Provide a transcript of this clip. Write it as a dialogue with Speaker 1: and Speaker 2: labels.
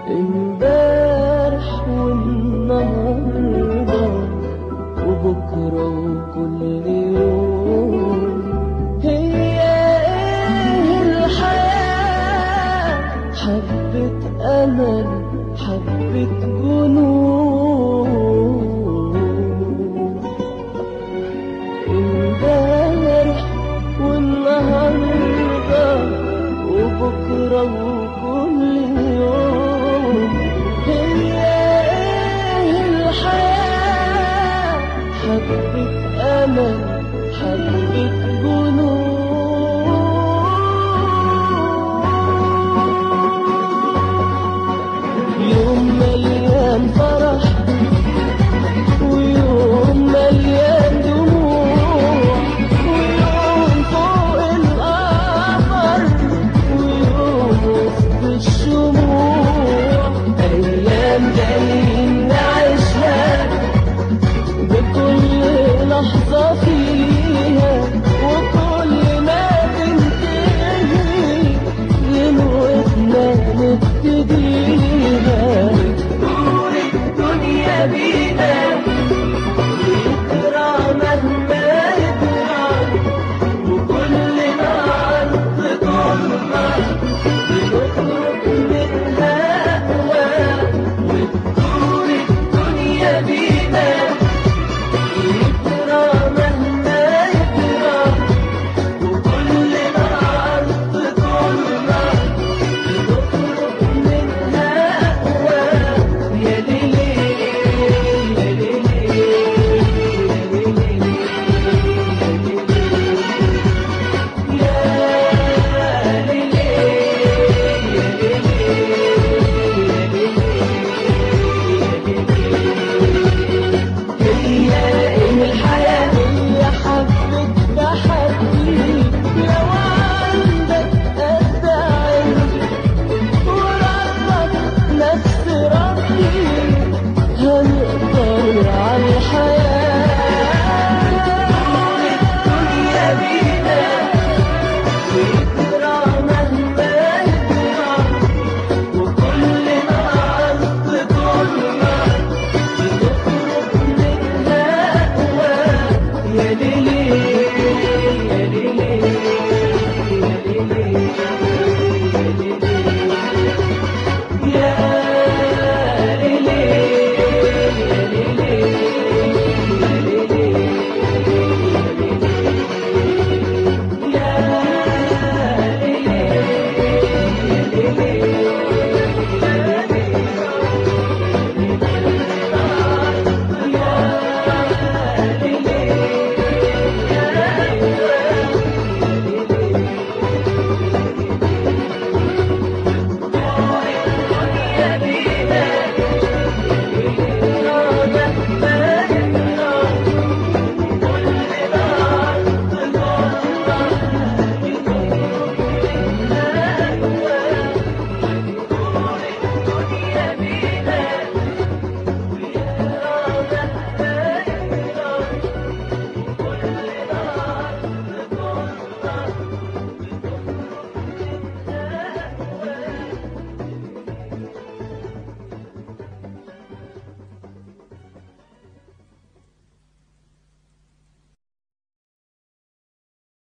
Speaker 1: امبارح والنهارده وبكره وكل يوم هي ايه الحياه حبه امل حبه جنون امبارح والنهارده وبكره وكل يوم هي ايه الحياه حبه امل حبه جنون يوم مليان فرح ويوم مليان دموع ويوم فوق القمر ويوم وسط الشموع أيام جايين نعيشها بكل لحظة فيها وكل ما تنتهي غنوتنا نبتديها نور الدنيا بينا يجرى مهما يجرى وكل نار تطلع بنخرج من